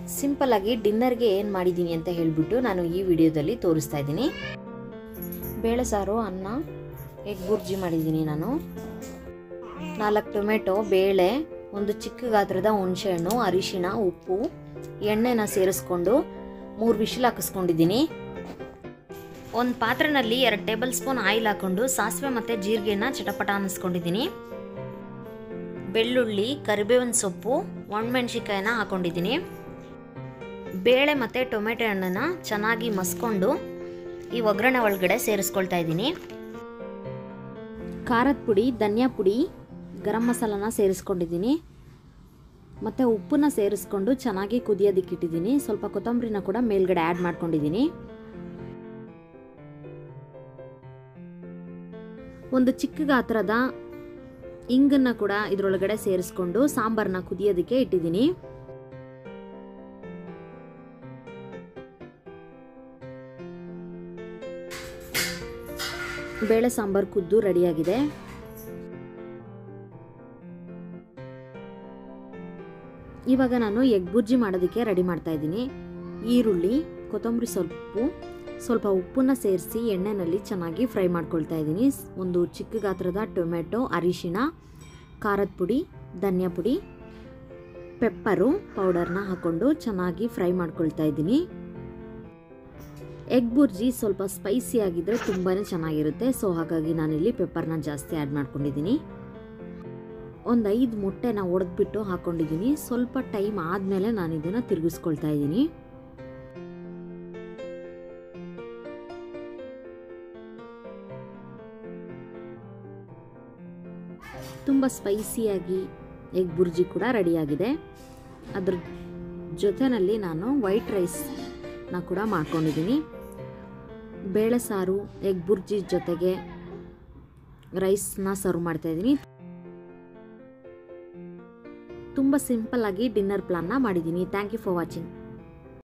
ಸಿಂಪಲ್ಲಾಗಿ ಡಿನ್ನರ್ಗೆ ಏನು ಮಾಡಿದ್ದೀನಿ ಅಂತ ಹೇಳಿಬಿಟ್ಟು ನಾನು ಈ ವಿಡಿಯೋದಲ್ಲಿ ತೋರಿಸ್ತಾ ಇದ್ದೀನಿ ಬೇಳೆ ಸಾರು ಅನ್ನ ಎಗ್ ಬುರ್ಜಿ ಮಾಡಿದ್ದೀನಿ ನಾನು ನಾಲ್ಕು ಟೊಮೆಟೊ ಬೇಳೆ ಒಂದು ಚಿಕ್ಕ ಗಾತ್ರದ ಹುಣಸೆಹಣ್ಣು ಅರಿಶಿಣ ಉಪ್ಪು ಎಣ್ಣೆನ ಸೇರಿಸ್ಕೊಂಡು ಮೂರು ವಿಶಿಲ್ ಹಾಕಿಸ್ಕೊಂಡಿದ್ದೀನಿ ಒಂದು ಪಾತ್ರೆನಲ್ಲಿ ಎರಡು ಟೇಬಲ್ ಸ್ಪೂನ್ ಆಯಿಲ್ ಹಾಕ್ಕೊಂಡು ಸಾಸಿವೆ ಮತ್ತು ಜೀರಿಗೆನ ಚಟಪಟ ಅನ್ನಿಸ್ಕೊಂಡಿದ್ದೀನಿ ಬೆಳ್ಳುಳ್ಳಿ ಕರಿಬೇವಿನ ಸೊಪ್ಪು ಒಣಮೆಣ್ಸಿಕಾಯಿನ ಹಾಕೊಂಡಿದ್ದೀನಿ ಬೇಳೆ ಮತ್ತು ಟೊಮೆಟೊ ಹಣ್ಣನ್ನು ಚೆನ್ನಾಗಿ ಮಸ್ಕೊಂಡು ಈ ಒಗ್ಗರಣೆ ಒಳಗಡೆ ಸೇರಿಸ್ಕೊಳ್ತಾ ಇದ್ದೀನಿ ಖಾರದ ಪುಡಿ ಧನಿಯಾ ಪುಡಿ ಗರಂ ಮಸಾಲನ ಸೇರಿಸ್ಕೊಂಡಿದ್ದೀನಿ ಮತ್ತು ಉಪ್ಪನ್ನ ಸೇರಿಸ್ಕೊಂಡು ಚೆನ್ನಾಗಿ ಕುದಿಯೋದಕ್ಕೆ ಇಟ್ಟಿದ್ದೀನಿ ಸ್ವಲ್ಪ ಕೊತ್ತಂಬರಿನ ಕೂಡ ಮೇಲ್ಗಡೆ ಆ್ಯಡ್ ಮಾಡ್ಕೊಂಡಿದ್ದೀನಿ ಒಂದು ಚಿಕ್ಕ ಗಾತ್ರದ ಇಂಗನ್ನು ಕೂಡ ಇದರೊಳಗಡೆ ಸೇರಿಸ್ಕೊಂಡು ಸಾಂಬಾರನ್ನ ಕುದಿಯೋದಕ್ಕೆ ಇಟ್ಟಿದ್ದೀನಿ ಬೇಳೆ ಸಾಂಬಾರು ಕುದ್ದು ರೆಡಿಯಾಗಿದೆ ಇವಾಗ ನಾನು ಎಗ್ ಬುರ್ಜಿ ಮಾಡೋದಕ್ಕೆ ರೆಡಿ ಮಾಡ್ತಾ ಇದ್ದೀನಿ ಈರುಳ್ಳಿ ಕೊತ್ತಂಬರಿ ಸೊಪ್ಪು ಸ್ವಲ್ಪ ಉಪ್ಪನ್ನ ಸೇರಿಸಿ ಎಣ್ಣೆನಲ್ಲಿ ಚೆನ್ನಾಗಿ ಫ್ರೈ ಮಾಡ್ಕೊಳ್ತಾ ಇದ್ದೀನಿ ಒಂದು ಚಿಕ್ಕ ಗಾತ್ರದ ಟೊಮೆಟೊ ಅರಿಶಿಣ ಖಾರದ ಪುಡಿ ಧನಿಯಾ ಪುಡಿ ಪೆಪ್ಪರು ಪೌಡರ್ನ ಹಾಕ್ಕೊಂಡು ಚೆನ್ನಾಗಿ ಫ್ರೈ ಮಾಡ್ಕೊಳ್ತಾ ಇದ್ದೀನಿ ಎಗ್ ಬುರ್ಜಿ ಸ್ವಲ್ಪ ಸ್ಪೈಸಿ ಆಗಿದ್ದರೆ ತುಂಬಾ ಚೆನ್ನಾಗಿರುತ್ತೆ ಸೊ ಹಾಗಾಗಿ ನಾನಿಲ್ಲಿ ಪೆಪ್ಪರ್ನ ಜಾಸ್ತಿ ಆ್ಯಡ್ ಮಾಡ್ಕೊಂಡಿದ್ದೀನಿ ಒಂದು ಐದು ಮೊಟ್ಟೆನ ಒಡೆದ್ಬಿಟ್ಟು ಹಾಕ್ಕೊಂಡಿದ್ದೀನಿ ಸ್ವಲ್ಪ ಟೈಮ್ ಆದಮೇಲೆ ನಾನು ಇದನ್ನು ತಿರುಗಿಸ್ಕೊಳ್ತಾ ಇದ್ದೀನಿ ತುಂಬ ಸ್ಪೈಸಿಯಾಗಿ ಎಗ್ ಬುರ್ಜಿ ಕೂಡ ರೆಡಿಯಾಗಿದೆ ಅದ್ರ ಜೊತೆಯಲ್ಲಿ ನಾನು ವೈಟ್ ರೈಸ್ನ ಕೂಡ ಮಾಡ್ಕೊಂಡಿದ್ದೀನಿ ಬೇಳೆ ಸಾರು ಎಗ್ ಬುರ್ಜಿ ಜೊತೆಗೆ ರೈಸ್ನ ಸರ್ವ್ ಮಾಡ್ತಾಯಿದ್ದೀನಿ ತುಂಬ ಸಿಂಪಲ್ಲಾಗಿ ಡಿನ್ನರ್ ಪ್ಲಾನ್ನ ಮಾಡಿದ್ದೀನಿ ಥ್ಯಾಂಕ್ ಯು ಫಾರ್ ವಾಚಿಂಗ್